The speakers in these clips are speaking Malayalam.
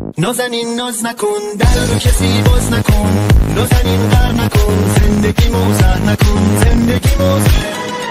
نازنین ناز نکن در رو کسی باز نکن نازنین در نکن زندگی موزر نکن زندگی موزر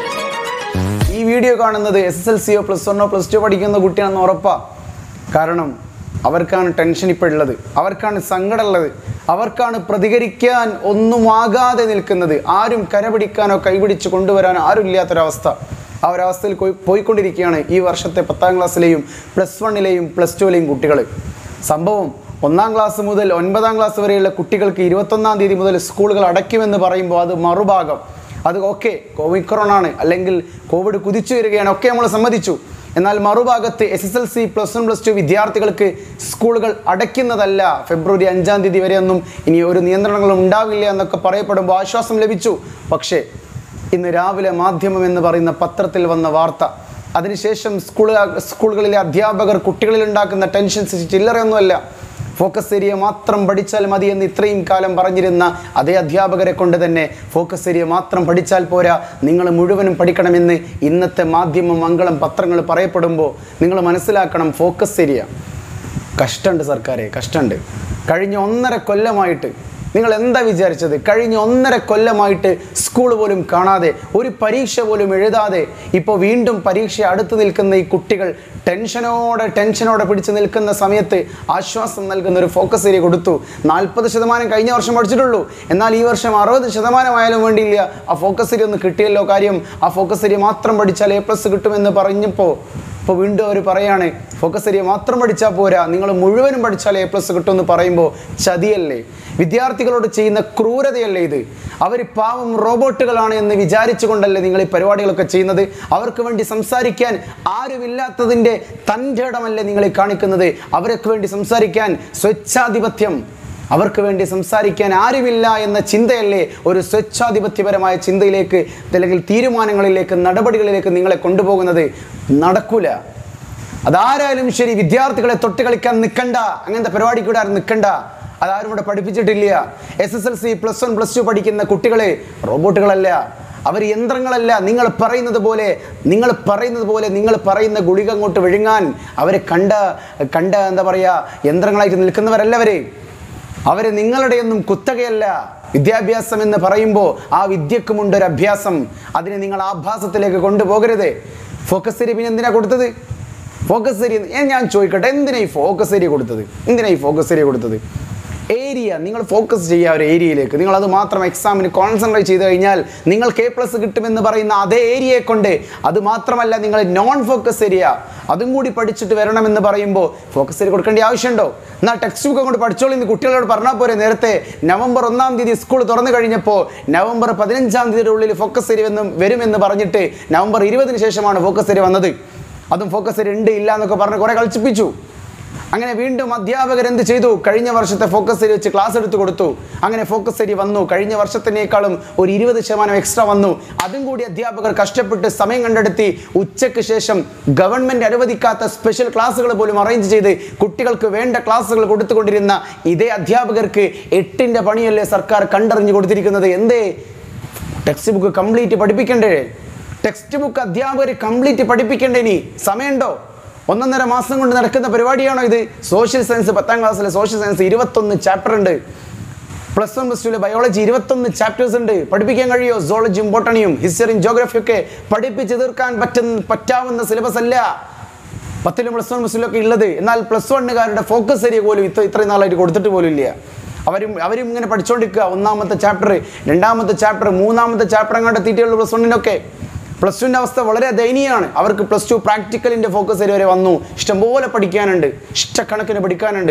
ഈ വീഡിയോ കാണുന്നത് എസ് എസ് എൽ സിയോ പ്ലസ് വണ്ണോ പ്ലസ് ടു പഠിക്കുന്ന കുട്ടിയാണെന്ന് ഉറപ്പാ കാരണം അവർക്കാണ് ടെൻഷൻ ഇപ്പോൾ ഉള്ളത് അവർക്കാണ് സങ്കടമുള്ളത് അവർക്കാണ് പ്രതികരിക്കാൻ ഒന്നുമാകാതെ നിൽക്കുന്നത് ആരും കരപിടിക്കാനോ കൈപിടിച്ച് കൊണ്ടുവരാനോ ആരും ഇല്ലാത്തൊരവസ്ഥ ആ ഒരവസ്ഥയിൽ പോയി പോയിക്കൊണ്ടിരിക്കുകയാണ് ഈ വർഷത്തെ പത്താം ക്ലാസ്സിലെയും പ്ലസ് വണ്ണിലെയും പ്ലസ് ടുവിലെയും കുട്ടികൾ സംഭവം ഒന്നാം ക്ലാസ് മുതൽ ഒൻപതാം ക്ലാസ് വരെയുള്ള കുട്ടികൾക്ക് ഇരുപത്തൊന്നാം തീയതി മുതൽ സ്കൂളുകൾ അടയ്ക്കുമെന്ന് പറയുമ്പോൾ അത് മറുഭാഗം അത് ഓക്കെ കോവിഡ് ആണ് അല്ലെങ്കിൽ കോവിഡ് കുതിച്ചു വരികയാണ് ഒക്കെ നമ്മൾ സമ്മതിച്ചു എന്നാൽ മറുഭാഗത്ത് S S L C plus one plus two വിദ്യാർത്ഥികൾക്ക് സ്കൂളുകൾ അടയ്ക്കുന്നതല്ല ഫെബ്രുവരി അഞ്ചാം തീയതി വരെയൊന്നും ഇനി ഒരു നിയന്ത്രണങ്ങളും ഉണ്ടാവില്ല എന്നൊക്കെ പറയപ്പെടുമ്പോൾ ആശ്വാസം ലഭിച്ചു പക്ഷേ ഇന്ന് രാവിലെ മാധ്യമം എന്ന് പറയുന്ന പത്രത്തിൽ വന്ന വാർത്ത അതിനുശേഷം സ്കൂൾ സ്കൂളുകളിലെ അധ്യാപകർ കുട്ടികളിൽ ഉണ്ടാക്കുന്ന ടെൻഷൻസ് ചില്ലറയൊന്നുമല്ല ഫോക്കസ് ഏരിയ മാത്രം പഠിച്ചാൽ മതി എന്ന് ഇത്രയും കാലം പറഞ്ഞിരുന്ന അതേ അധ്യാപകരെ കൊണ്ട് തന്നെ ഫോക്കസ് ഏരിയ മാത്രം പഠിച്ചാൽ പോരാ നിങ്ങൾ മുഴുവനും പഠിക്കണമെന്ന് ഇന്നത്തെ മാധ്യമ മംഗളം പത്രങ്ങൾ പറയപ്പെടുമ്പോൾ നിങ്ങൾ മനസ്സിലാക്കണം ഫോക്കസ് ഏരിയ കഷ്ടമുണ്ട് സർക്കാരെ കഷ്ടമുണ്ട് കഴിഞ്ഞ ഒന്നര കൊല്ലമായിട്ട് നിങ്ങൾ എന്താ വിചാരിച്ചത് കഴിഞ്ഞ ഒന്നര കൊല്ലമായിട്ട് സ്കൂൾ പോലും കാണാതെ ഒരു പരീക്ഷ പോലും എഴുതാതെ ഇപ്പോൾ വീണ്ടും പരീക്ഷ അടുത്ത് നിൽക്കുന്ന ഈ കുട്ടികൾ ടെൻഷനോടെ ടെൻഷനോടെ പിടിച്ച് നിൽക്കുന്ന സമയത്ത് ആശ്വാസം നൽകുന്ന ഒരു ഫോക്കസ് ഏരിയ കൊടുത്തു നാൽപ്പത് ശതമാനം കഴിഞ്ഞ വർഷം പഠിച്ചിട്ടുള്ളൂ എന്നാൽ ഈ വർഷം അറുപത് ശതമാനമായാലും വേണ്ടിയില്ല ആ ഫോക്കസ് ഏരിയ ഒന്ന് കിട്ടിയല്ലോ കാര്യം ആ ഫോക്കസ് ഏരിയ മാത്രം പഠിച്ചാൽ എ പ്ലസ് കിട്ടുമെന്ന് പറഞ്ഞപ്പോൾ ഇപ്പോൾ വീണ്ടും അവർ പറയാണ് ഫോക്കസ് ഏരിയ മാത്രം പഠിച്ചാൽ പോരാ നിങ്ങൾ മുഴുവനും പഠിച്ചാൽ എ പ്ലസ് കിട്ടുമെന്ന് പറയുമ്പോൾ ചതിയല്ലേ വിദ്യാർത്ഥികളോട് ചെയ്യുന്ന ക്രൂരതയല്ലേ ഇത് അവർ പാവം റോബോട്ടുകളാണ് എന്ന് വിചാരിച്ചുകൊണ്ടല്ലേ നിങ്ങൾ ഈ പരിപാടികളൊക്കെ ചെയ്യുന്നത് അവർക്ക് വേണ്ടി സംസാരിക്കാൻ ആരുമില്ലാത്തതിൻ്റെ തൻ്റെ ഇടമല്ലേ നിങ്ങൾ ഈ കാണിക്കുന്നത് അവർക്ക് വേണ്ടി സംസാരിക്കാൻ സ്വച്ഛാധിപത്യം അവർക്ക് വേണ്ടി സംസാരിക്കാൻ ആരുമില്ല എന്ന ചിന്തയല്ലേ ഒരു സ്വച്ഛാധിപത്യപരമായ ചിന്തയിലേക്ക് അല്ലെങ്കിൽ തീരുമാനങ്ങളിലേക്ക് നടപടികളിലേക്ക് നിങ്ങളെ കൊണ്ടുപോകുന്നത് നടക്കൂല അതാരായാലും ശരി വിദ്യാർത്ഥികളെ തൊട്ട് കളിക്കാൻ നിൽക്കണ്ട അങ്ങനത്തെ പരിപാടിക്ക് ഇവിടെ ആരും നിൽക്കണ്ട അതാരും ഇവിടെ പഠിപ്പിച്ചിട്ടില്ല S S L C plus one plus two പഠിക്കുന്ന കുട്ടികളെ റോബോട്ടുകളല്ല അവർ യന്ത്രങ്ങളല്ല നിങ്ങൾ പറയുന്നത് പോലെ നിങ്ങൾ പറയുന്നത് പോലെ നിങ്ങൾ പറയുന്ന ഗുളിക അങ്ങോട്ട് വിഴുങ്ങാൻ അവരെ കണ്ട കണ്ട എന്താ പറയുക യന്ത്രങ്ങളായിട്ട് നിൽക്കുന്നവരല്ല അവര് അവര് നിങ്ങളുടെയൊന്നും കുത്തകയല്ല വിദ്യാഭ്യാസം എന്ന് പറയുമ്പോൾ ആ വിദ്യക്കുമുണ്ട് ഒരു അഭ്യാസം അതിനെ നിങ്ങൾ ആഭാസത്തിലേക്ക് കൊണ്ടുപോകരുത് ഫോക്കസ് ഏരിയ പിന്നെ എന്തിനാ കൊടുത്തത് ഫോക്കസ് ഏരിയ ഏ, ഞാൻ ചോദിക്കട്ടെ എന്തിനാ ഈ ഫോക്കസ് ഏരിയ കൊടുത്തത് എന്തിനാ ഈ ഫോക്കസ് ഏരിയ കൊടുത്തത് ഏരിയ നിങ്ങൾ ഫോക്കസ് ചെയ്യുക ഒരു ഏരിയയിലേക്ക് നിങ്ങൾ അത് മാത്രം എക്സാമിന് കോൺസെൻട്രേറ്റ് ചെയ്ത് കഴിഞ്ഞാൽ നിങ്ങൾക്ക് എ പ്ലസ് കിട്ടുമെന്ന് പറയുന്ന അതേ ഏരിയയെ കൊണ്ട് അത് മാത്രമല്ല നിങ്ങൾ നോൺ ഫോക്കസ് ഏരിയ അതും കൂടി പഠിച്ചിട്ട് വരണമെന്ന് പറയുമ്പോൾ ഫോക്കസ് ഏരിയ കൊടുക്കേണ്ട ആവശ്യമുണ്ടോ എന്നാൽ ടെക്സ്റ്റ് ബുക്ക് അങ്ങോട്ട് പഠിച്ചോളൂ എന്ന് കുട്ടികളോട് പറഞ്ഞാൽ പോരെ നേരത്തെ നവംബർ ഒന്നാം തീയതി സ്കൂൾ തുറന്നു കഴിഞ്ഞപ്പോൾ നവംബർ പതിനഞ്ചാം തീയതിയുടെ ഉള്ളിൽ ഫോക്കസ് ഏരിയ വന്ന് വരുമെന്ന് പറഞ്ഞിട്ട് നവംബർ ഇരുപതിന് ശേഷമാണ് ഫോക്കസ് ഏരിയ വന്നത് അതും ഫോക്കസ് ഏരിയ ഉണ്ട് ഇല്ല എന്നൊക്കെ പറഞ്ഞ് കുറേ കളിച്ചിപ്പിച്ചു അങ്ങനെ വീണ്ടും അധ്യാപകർ എന്ത് ചെയ്തു കഴിഞ്ഞ വർഷത്തെ ഫോക്കസ് ഏരിയ വെച്ച് ക്ലാസ് എടുത്തു കൊടുത്തു അങ്ങനെ ഫോക്കസ് ഏരിയ വന്നു കഴിഞ്ഞ വർഷത്തിനേക്കാളും ഒരു ഇരുപത് ശതമാനം എക്സ്ട്രാ വന്നു അതും കൂടി അധ്യാപകർ കഷ്ടപ്പെട്ട് സമയം കണ്ടെടുത്തി ഉച്ചയ്ക്ക് ശേഷം ഗവൺമെന്റ് അനുവദിക്കാത്ത സ്പെഷ്യൽ ക്ലാസ്സുകൾ പോലും അറേഞ്ച് ചെയ്ത് കുട്ടികൾക്ക് വേണ്ട ക്ലാസ്സുകൾ കൊടുത്തുകൊണ്ടിരുന്ന ഇതേ അധ്യാപകർക്ക് എട്ടിന്റെ പണിയല്ലേ സർക്കാർ കണ്ടറിഞ്ഞു കൊടുത്തിരിക്കുന്നത് എന്തേ ടെക്സ്റ്റ് ബുക്ക് കംപ്ലീറ്റ് പഠിപ്പിക്കണ്ടേ ടെക്സ്റ്റ് ബുക്ക് അധ്യാപകർ കംപ്ലീറ്റ് പഠിപ്പിക്കണ്ടേ ഇനി സമയമുണ്ടോ ഒന്നൊന്നര മാസം കൊണ്ട് നടക്കുന്ന പരിപാടിയാണോ ഇത് സോഷ്യൽ സയൻസ് പത്താം ക്ലാസ്സിലെ സോഷ്യൽ സയൻസ് ഇരുപത്തൊന്ന് ചാപ്റ്റർ ഉണ്ട് പ്ലസ് വൺ പ്ലസ് ടുവിലെ ബയോളജി ഇരുപത്തൊന്ന് ചാപ്റ്റേഴ്സ് ഉണ്ട് പഠിപ്പിക്കാൻ കഴിയോ സോളജിയും ബോട്ടണിയും ഹിസ്റ്ററിയും ജോഗ്രഫിയും ഒക്കെ പഠിപ്പിച്ച് തീർക്കാൻ പറ്റുന്ന പറ്റാവുന്ന സിലബസ് അല്ല പത്തിലും പ്ലസ് വൺ പ്ലസ് ഒക്കെ ഉള്ളത് എന്നാൽ പ്ലസ് വണ്ണുകാരുടെ ഫോക്കസ് ഏരിയ പോലും ഇത്ര ഇത്രയും നാളായിട്ട് കൊടുത്തിട്ട് പോലും ഇല്ല അവരും അവരും ഇങ്ങനെ പഠിച്ചുകൊണ്ടിരിക്കുക ഒന്നാമത്തെ ചാപ്റ്റർ രണ്ടാമത്തെ ചാപ്റ്റർ മൂന്നാമത്തെ ചാപ്റ്റർ അങ്ങോട്ട് എത്തിയിട്ടുള്ളൂ പ്ലസ് വണ്ണിനൊക്കെ പ്ലസ് ടുവിൻ്റെ അവസ്ഥ വളരെ ദയനീയമാണ് അവർക്ക് പ്ലസ് ടു പ്രാക്ടിക്കലിൻ്റെ ഫോക്കസ് ഏരിയ വരെ വന്നു ഇഷ്ടംപോലെ പഠിക്കാനുണ്ട് ഇഷ്ടക്കണക്കിന് പഠിക്കാനുണ്ട്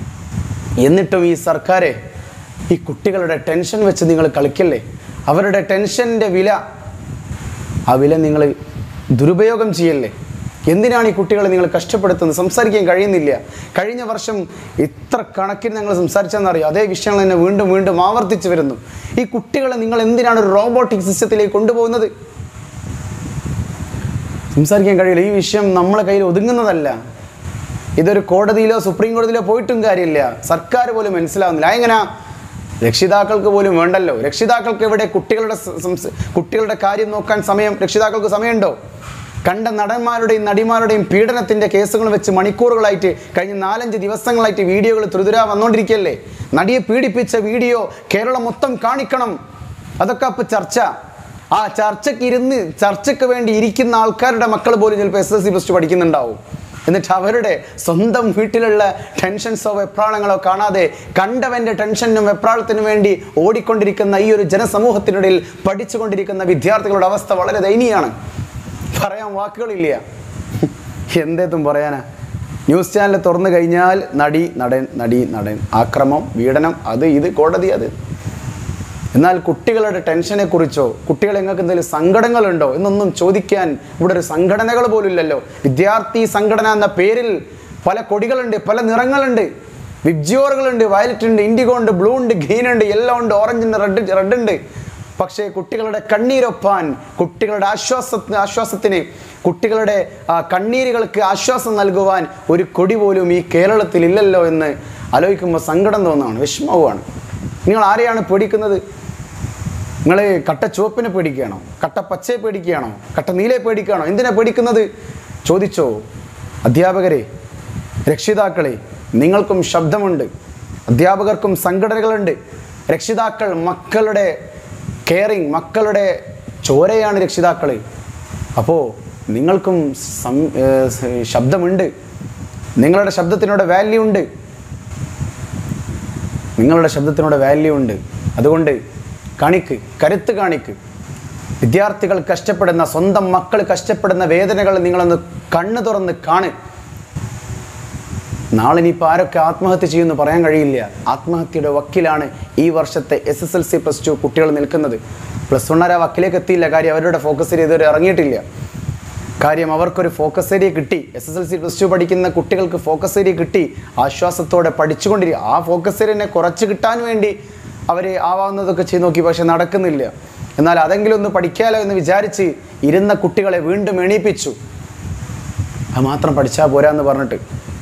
എന്നിട്ടും ഈ സർക്കാരെ ഈ കുട്ടികളുടെ ടെൻഷൻ വെച്ച് നിങ്ങൾ കളിക്കല്ലേ അവരുടെ ടെൻഷൻ്റെ വില ആ വില നിങ്ങൾ ദുരുപയോഗം ചെയ്യല്ലേ എന്തിനാണ് ഈ കുട്ടികളെ നിങ്ങൾ കഷ്ടപ്പെടുത്തുന്നത് സംസാരിക്കാൻ കഴിയുന്നില്ല കഴിഞ്ഞ വർഷം ഇത്ര കണക്കിന് ഞങ്ങൾ സംസാരിച്ചെന്നറിയാം അതേ വിഷയങ്ങൾ തന്നെ വീണ്ടും വീണ്ടും ആവർത്തിച്ച് വരുന്നു ഈ കുട്ടികളെ നിങ്ങൾ എന്തിനാണ് ഒരു റോബോട്ടിക് സിസ്റ്റത്തിലേക്ക് കൊണ്ടുപോകുന്നത് സംസാരിക്കാൻ കഴിയില്ല ഈ വിഷയം നമ്മളെ കയ്യിൽ ഒതുങ്ങുന്നതല്ല ഇതൊരു കോടതിയിലോ സുപ്രീം കോടതിയിലോ പോയിട്ടും കാര്യമില്ല സർക്കാർ പോലും മനസ്സിലാവുന്നില്ല എങ്ങനെയാ രക്ഷിതാക്കൾക്ക് പോലും വേണ്ടല്ലോ രക്ഷിതാക്കൾക്ക് ഇവിടെ കുട്ടികളുടെ സ- സംസ്- കുട്ടികളുടെ കാര്യം നോക്കാൻ സമയം രക്ഷിതാക്കൾക്ക് സമയമുണ്ടോ കണ്ട നടന്മാരുടെയും നടിമാരുടെയും പീഡനത്തിൻ്റെ കേസുകൾ വെച്ച് മണിക്കൂറുകളായിട്ട് കഴിഞ്ഞ നാലഞ്ച് ദിവസങ്ങളായിട്ട് വീഡിയോകൾ തുരുതുരാ വന്നുകൊണ്ടിരിക്കുകയല്ലേ നടിയെ പീഡിപ്പിച്ച വീഡിയോ കേരളം മൊത്തം കാണിക്കണം അതൊക്കെ അപ്പോൾ ചർച്ച ആ ചർച്ചയ്ക്ക് ഇരുന്ന് ചർച്ചയ്ക്ക് വേണ്ടി ഇരിക്കുന്ന ആൾക്കാരുടെ മക്കൾ പോലും ചിലപ്പോൾ S S C plus two പഠിക്കുന്നുണ്ടാവും എന്നിട്ട് അവരുടെ സ്വന്തം വീട്ടിലുള്ള ടെൻഷൻസോ വെപ്രാളങ്ങളോ കാണാതെ കണ്ടവൻ്റെ ടെൻഷനും വെപ്രാളത്തിനും വേണ്ടി ഓടിക്കൊണ്ടിരിക്കുന്ന ഈ ഒരു ജനസമൂഹത്തിനിടയിൽ പഠിച്ചുകൊണ്ടിരിക്കുന്ന വിദ്യാർത്ഥികളുടെ അവസ്ഥ വളരെ ദയനീയമാണ് പറയാൻ വാക്കുകളില്ല എന്തേത്തും പറയാനാ ന്യൂസ് ചാനൽ തുറന്നു കഴിഞ്ഞാൽ നടി നടൻ നടി നടൻ ആക്രമം പീഡനം അത് ഇത് കോടതി അത് എന്നാൽ കുട്ടികളുടെ ടെൻഷനെ കുറിച്ചോ കുട്ടികൾ നിങ്ങൾക്ക് എന്തെങ്കിലും സങ്കടങ്ങളുണ്ടോ എന്നൊന്നും ചോദിക്കാൻ ഇവിടെ ഒരു സംഘടനകൾ പോലും ഇല്ലല്ലോ വിദ്യാർത്ഥി സംഘടന എന്ന പേരിൽ പല കൊടികളുണ്ട് പല നിറങ്ങളുണ്ട് വിബ്ജിയോറുകളുണ്ട് വയലറ്റ് ഉണ്ട് ഇൻഡിഗോ ഉണ്ട് ബ്ലൂ ഉണ്ട് ഗ്രീൻ ഉണ്ട് യെല്ലോ ഉണ്ട് ഓറഞ്ച് ഉണ്ട് റെഡ് റെഡ് ഉണ്ട് പക്ഷേ കുട്ടികളുടെ കണ്ണീരൊപ്പാൻ കുട്ടികളുടെ ആശ്വാസ ആശ്വാസത്തിന് കുട്ടികളുടെ ആ, കണ്ണീരുകൾക്ക് ആശ്വാസം നൽകുവാൻ ഒരു കൊടി പോലും ഈ കേരളത്തിൽ ഇല്ലല്ലോ എന്ന് ആലോചിക്കുമ്പോൾ സങ്കടം തോന്നുകയാണ് വിഷമവുമാണ് നിങ്ങൾ ആരെയാണ് പേടിക്കുന്നത് നിങ്ങൾ കട്ട ചുവപ്പിനെ പേടിക്കുകയാണോ കട്ട പച്ചയെ പേടിക്കുകയാണോ കട്ട നീലയെ പേടിക്കുകയാണോ എന്തിനാ പേടിക്കുന്നത് ചോദിച്ചോ അധ്യാപകരെ രക്ഷിതാക്കളെ നിങ്ങൾക്കും ശബ്ദമുണ്ട് അധ്യാപകർക്കും സംഘടനകളുണ്ട് രക്ഷിതാക്കൾ മക്കളുടെ കെയറിങ് മക്കളുടെ ചോരയാണ് രക്ഷിതാക്കൾ അപ്പോൾ നിങ്ങൾക്കും സം ഏർ ശബ്ദമുണ്ട് നിങ്ങളുടെ ശബ്ദത്തിനോട് വാല്യൂ ഉണ്ട് നിങ്ങളുടെ ശബ്ദത്തിനോട് വാല്യൂ ഉണ്ട് അതുകൊണ്ട് കാണിക്ക് കരുത്ത് കാണിക്ക് വിദ്യാർത്ഥികൾ കഷ്ടപ്പെടുന്ന സ്വന്തം മക്കൾ കഷ്ടപ്പെടുന്ന വേദനകൾ നിങ്ങളൊന്ന് കണ്ണു തുറന്ന് കാണ് നാളെ ഇനിയിപ്പോൾ ആരൊക്കെ ആത്മഹത്യ ചെയ്യുമെന്ന് പറയാൻ കഴിയില്ല ആത്മഹത്യയുടെ വക്കിലാണ് ഈ വർഷത്തെ S S L C plus two കുട്ടികൾ നിൽക്കുന്നത് പ്ലസ് വണ്ണാർ ആ വക്കിലേക്ക് എത്തിയില്ല കാര്യം അവരുടെ ഫോക്കസ് ഏരിയ ഇതുവരെ ഇറങ്ങിയിട്ടില്ല കാര്യം അവർക്കൊരു ഫോക്കസ് ഏരിയ കിട്ടി S S L C plus two പഠിക്കുന്ന കുട്ടികൾക്ക് ഫോക്കസ് ഏരിയ കിട്ടി ആശ്വാസത്തോടെ പഠിച്ചുകൊണ്ടിരിക്കുക ആ ഫോക്കസ് ഏരിയനെ കുറച്ച് കിട്ടാൻ വേണ്ടി അവർ ആവാവുന്നതൊക്കെ ചെയ്ത് നോക്കി പക്ഷെ നടക്കുന്നില്ല എന്നാൽ അതെങ്കിലും ഒന്ന് പഠിക്കാലോ എന്ന് വിചാരിച്ച് ഇരുന്ന കുട്ടികളെ വീണ്ടും എണീപ്പിച്ചു അത് മാത്രം പഠിച്ചാൽ പോരാന്ന് പറഞ്ഞിട്ട്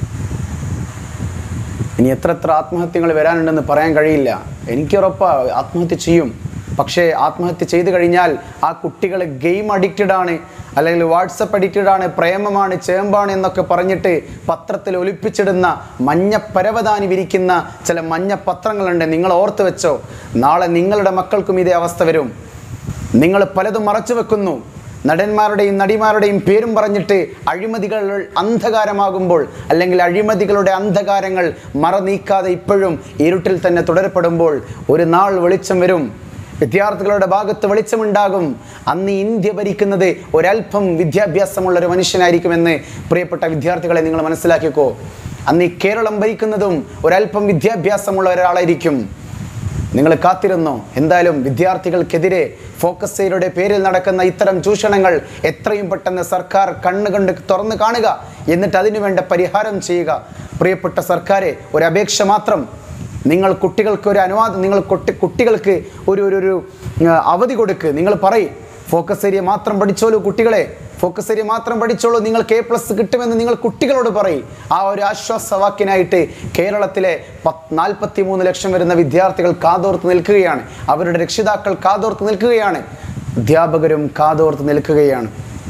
ഇനി എത്ര എത്ര ആത്മഹത്യകൾ വരാനുണ്ടെന്ന് പറയാൻ കഴിയില്ല എനിക്ക് ഉറപ്പാ ആത്മഹത്യ ചെയ്യും പക്ഷേ ആത്മഹത്യ ചെയ്തു കഴിഞ്ഞാൽ ആ കുട്ടികൾ ഗെയിം അഡിക്റ്റഡ് ആണ് അല്ലെങ്കിൽ വാട്സപ്പ് അഡിക്റ്റഡ് ആണ് പ്രേമമാണ് ചേമ്പാണ് എന്നൊക്കെ പറഞ്ഞിട്ട് പത്രത്തിൽ ഒലിപ്പിച്ചിടുന്ന മഞ്ഞ പരവതാനി വിരിക്കുന്ന ചില മഞ്ഞ പത്രങ്ങളുണ്ട് നിങ്ങൾ ഓർത്ത് വെച്ചോ നാളെ നിങ്ങളുടെ മക്കൾക്കും ഇതേ അവസ്ഥ വരും നിങ്ങൾ പലതും മറച്ചു വെക്കുന്നു നടന്മാരുടെയും നടിമാരുടെയും പേരും പറഞ്ഞിട്ട് അഴിമതികൾ അന്ധകാരമാകുമ്പോൾ അല്ലെങ്കിൽ അഴിമതികളുടെ അന്ധകാരങ്ങൾ മറ നീക്കാതെ ഇപ്പോഴും ഇരുട്ടിൽ തന്നെ തുടരപ്പെടുമ്പോൾ ഒരു നാൾ വെളിച്ചം വരും വിദ്യാർത്ഥികളുടെ ഭാഗത്ത് വെളിച്ചമുണ്ടാകും അന്ന് ഇന്ത്യ ഭരിക്കുന്നത് ഒരല്പം വിദ്യാഭ്യാസമുള്ള ഒരു മനുഷ്യനായിരിക്കുമെന്ന് പ്രിയപ്പെട്ട വിദ്യാർത്ഥികളെ നിങ്ങൾ മനസ്സിലാക്കിക്കോ അന്ന് ഈ കേരളം ഭരിക്കുന്നതും ഒരല്പം വിദ്യാഭ്യാസമുള്ള ഒരാളായിരിക്കും നിങ്ങൾ കാത്തിരുന്നോ എന്തായാലും വിദ്യാർത്ഥികൾക്കെതിരെ ഫോക്കസ് ഏരിയയുടെ പേരിൽ നടക്കുന്ന ഇത്തരം ചൂഷണങ്ങൾ എത്രയും പെട്ടെന്ന് സർക്കാർ കണ്ണുകൊണ്ട് തുറന്നു കാണുക എന്നിട്ട് അതിനു വേണ്ട പരിഹാരം ചെയ്യുക പ്രിയപ്പെട്ട സർക്കാരെ ഒരു അപേക്ഷ മാത്രം നിങ്ങൾ കുട്ടികൾക്ക് ഒരു അനുവാദം നിങ്ങൾ കുട്ടി കുട്ടികൾക്ക് ഒരു ഒരു ഒരു ആ, അവധി കൊടുക്ക് നിങ്ങൾ പറയും ഫോക്കസ് ഏരിയ മാത്രം പഠിച്ചോളൂ കുട്ടികളെ ഫോക്കസ് ഏരിയ മാത്രം പഠിച്ചോളൂ നിങ്ങൾക്ക് എ പ്ലസ് കിട്ടുമെന്ന് നിങ്ങൾ കുട്ടികളോട് പറയും ആ ഒരു ആശ്വാസവാക്കിനായിട്ട് കേരളത്തിലെ പത്ത് നാൽപ്പത്തി മൂന്ന് ലക്ഷം വരുന്ന വിദ്യാർത്ഥികൾ കാതോർത്ത് നിൽക്കുകയാണ് അവരുടെ രക്ഷിതാക്കൾ കാതോർത്ത് നിൽക്കുകയാണ് അധ്യാപകരും കാതോർത്ത് നിൽക്കുകയാണ്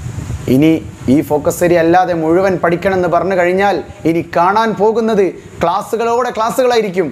ഇനി ഈ ഫോക്കസ് ഏരിയ അല്ലാതെ മുഴുവൻ പഠിക്കണമെന്ന് പറഞ്ഞു കഴിഞ്ഞാൽ ഇനി കാണാൻ പോകുന്നത് ക്ലാസ്സുകളോടെ ക്ലാസ്സുകളായിരിക്കും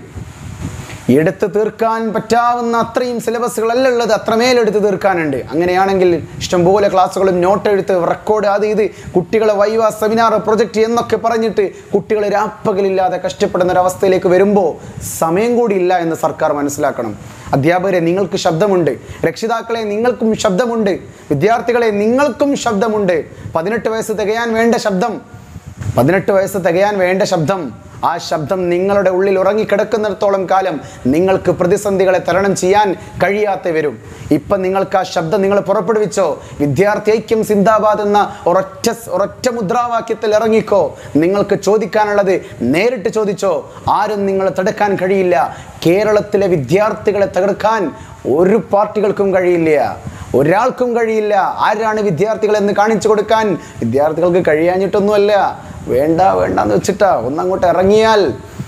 എടുത്ത് തീർക്കാൻ പറ്റാവുന്ന അത്രയും സിലബസുകളല്ല ഉള്ളത് അത്രമേൽ എടുത്ത് തീർക്കാനുണ്ട് അങ്ങനെയാണെങ്കിൽ ഇഷ്ടംപോലെ ക്ലാസ്സുകളും നോട്ട് എഴുത്ത് റെക്കോർഡ് അത് ഇത് കുട്ടികളെ വൈവ സെമിനാർ പ്രൊജക്റ്റ് എന്നൊക്കെ പറഞ്ഞിട്ട് കുട്ടികൾ രാപ്പകലില്ലാതെ കഷ്ടപ്പെടുന്ന ഒരവസ്ഥയിലേക്ക് വരുമ്പോൾ സമയം കൂടി ഇല്ല എന്ന് സർക്കാർ മനസ്സിലാക്കണം അധ്യാപകരെ നിങ്ങൾക്ക് ശബ്ദമുണ്ട് രക്ഷിതാക്കളെ നിങ്ങൾക്കും ശബ്ദമുണ്ട് വിദ്യാർത്ഥികളെ നിങ്ങൾക്കും ശബ്ദമുണ്ട് പതിനെട്ട് വയസ്സ് തികയാൻ വേണ്ട ശബ്ദം പതിനെട്ട് വയസ്സ് തികയാൻ വേണ്ട ശബ്ദം ആ ശബ്ദം നിങ്ങളുടെ ഉള്ളിൽ ഉറങ്ങിക്കിടക്കുന്നിടത്തോളം കാലം നിങ്ങൾക്ക് പ്രതിസന്ധികളെ തരണം ചെയ്യാൻ കഴിയാതെ വരും ഇപ്പം നിങ്ങൾക്ക് ആ ശബ്ദം നിങ്ങൾ പുറപ്പെടുവിച്ചോ വിദ്യാർത്ഥി ഐക്യം സിന്ദാബാദ് എന്ന ഒരൊറ്റ ഒരൊറ്റ മുദ്രാവാക്യത്തിൽ ഇറങ്ങിക്കോ നിങ്ങൾക്ക് ചോദിക്കാനുള്ളത് നേരിട്ട് ചോദിച്ചോ ആരും നിങ്ങളെ തടുക്കാൻ കഴിയില്ല കേരളത്തിലെ വിദ്യാർത്ഥികളെ തകർക്കാൻ ഒരു പാർട്ടികൾക്കും കഴിയില്ല ഒരാൾക്കും കഴിയില്ല ആരാണ് വിദ്യാർത്ഥികൾ എന്ന് കാണിച്ചു കൊടുക്കാൻ വിദ്യാർത്ഥികൾക്ക് കഴിയാഞ്ഞിട്ടൊന്നുമല്ല വേണ്ട വേണ്ട എന്ന് വെച്ചിട്ടാ ഒന്നങ്ങോട്ട് ഇറങ്ങിയാൽ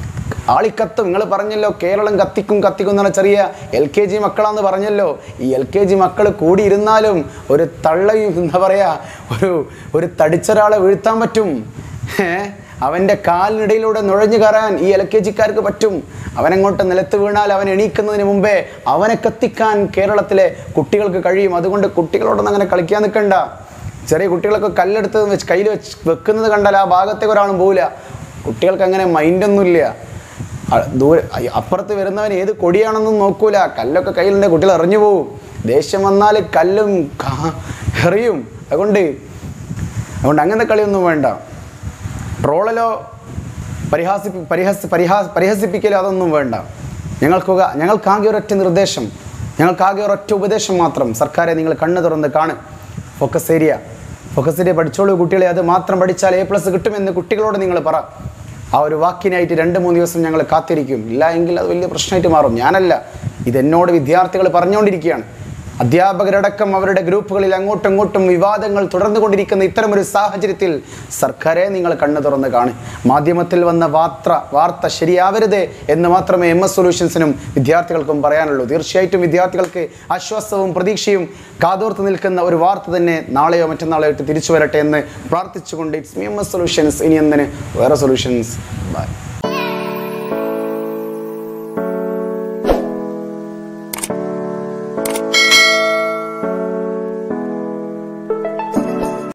ആളിക്കത്തും നിങ്ങൾ പറഞ്ഞല്ലോ കേരളം കത്തിക്കും കത്തിക്കും എന്നുള്ള ചെറിയ എൽ കെ ജി മക്കളാന്ന് പറഞ്ഞല്ലോ ഈ എൽ കെ ജി മക്കൾ കൂടിയിരുന്നാലും ഒരു തള്ളയും എന്താ പറയുക ഒരു ഒരു തടിച്ചൊരാളെ വീഴ്ത്താൻ പറ്റും ഏ അവൻ്റെ കാലിനിടയിലൂടെ നുഴഞ്ഞു കയറാൻ ഈ എൽ കെ ജിക്കാർക്ക് പറ്റും അവനങ്ങോട്ട് നിലത്ത് വീണാൽ അവൻ എണീക്കുന്നതിന് മുമ്പേ അവനെ കത്തിക്കാൻ കേരളത്തിലെ കുട്ടികൾക്ക് കഴിയും അതുകൊണ്ട് കുട്ടികളോടൊന്നും അങ്ങനെ കളിക്കാൻ നിൽക്കണ്ട ചെറിയ കുട്ടികളൊക്കെ കല്ലെടുത്ത് വെച്ച് കയ്യിൽ വെച്ച് വെക്കുന്നത് കണ്ടാൽ ആ ഭാഗത്തേക്ക് ഒരാളും പോവില്ല കുട്ടികൾക്ക് അങ്ങനെ മൈൻഡൊന്നുമില്ല അ- ദൂരെ അയ്യ, അപ്പുറത്ത് വരുന്നവൻ ഏത് കൊടിയാണെന്നും നോക്കൂല കല്ലൊക്കെ കയ്യിലുണ്ട് കുട്ടികൾ എറിഞ്ഞു പോവും ദേഷ്യം വന്നാൽ കല്ലും കാ- എറിയും അതുകൊണ്ട് അതുകൊണ്ട് അങ്ങനത്തെ കളിയൊന്നും വേണ്ട ട്രോളലോ പരിഹാസിപ്പി പരിഹസ പരിഹാ പരിഹസിപ്പിക്കലോ അതൊന്നും വേണ്ട ഞങ്ങൾക്കൊക്കെ ഞങ്ങൾക്കാകെ ഒരൊറ്റ നിർദ്ദേശം ഞങ്ങൾക്കാകെ ഒരൊറ്റ ഉപദേശം മാത്രം സർക്കാരെ നിങ്ങൾ കണ്ണ് തുറന്ന് കാണ് ഫോക്കസ് ഏരിയ ഫോക്കസ് ഏരിയ പഠിച്ചോളൂ കുട്ടികളെ അത് മാത്രം പഠിച്ചാൽ എ പ്ലസ് കിട്ടുമെന്ന് കുട്ടികളോട് നിങ്ങൾ പറ ആ ഒരു വാക്കിനായിട്ട് രണ്ട് മൂന്ന് ദിവസം ഞങ്ങൾ കാത്തിരിക്കും ഇല്ല എങ്കിൽ അത് വലിയ പ്രശ്നമായിട്ട് മാറും ഞാനല്ല ഇതെന്നോട് വിദ്യാർത്ഥികൾ പറഞ്ഞുകൊണ്ടിരിക്കുകയാണ് അധ്യാപകരടക്കം അവരുടെ ഗ്രൂപ്പുകളിൽ അങ്ങോട്ടും ഇങ്ങോട്ടും വിവാദങ്ങൾ തുടർന്നുകൊണ്ടിരിക്കുന്ന ഇത്തരമൊരു സാഹചര്യത്തിൽ സർക്കാരെ നിങ്ങൾ കണ്ണു തുറന്ന് കാണും മാധ്യമത്തിൽ വന്ന വാർത്ത വാർത്ത ശരിയാവരുത് എന്ന് മാത്രമേ എം എസ് സൊല്യൂഷൻസിനും വിദ്യാർത്ഥികൾക്കും പറയാനുള്ളൂ തീർച്ചയായിട്ടും വിദ്യാർത്ഥികൾക്ക് ആശ്വാസവും പ്രതീക്ഷയും കാതോർത്ത് നിൽക്കുന്ന ഒരു വാർത്ത തന്നെ നാളെയോ മറ്റന്നാളോ ആയിട്ട് തിരിച്ചു വരട്ടെ എന്ന് പ്രാർത്ഥിച്ചുകൊണ്ട് it's me M S solutions ഇനി എന്തിന് വേറെ സൊല്യൂഷൻസ് ബൈ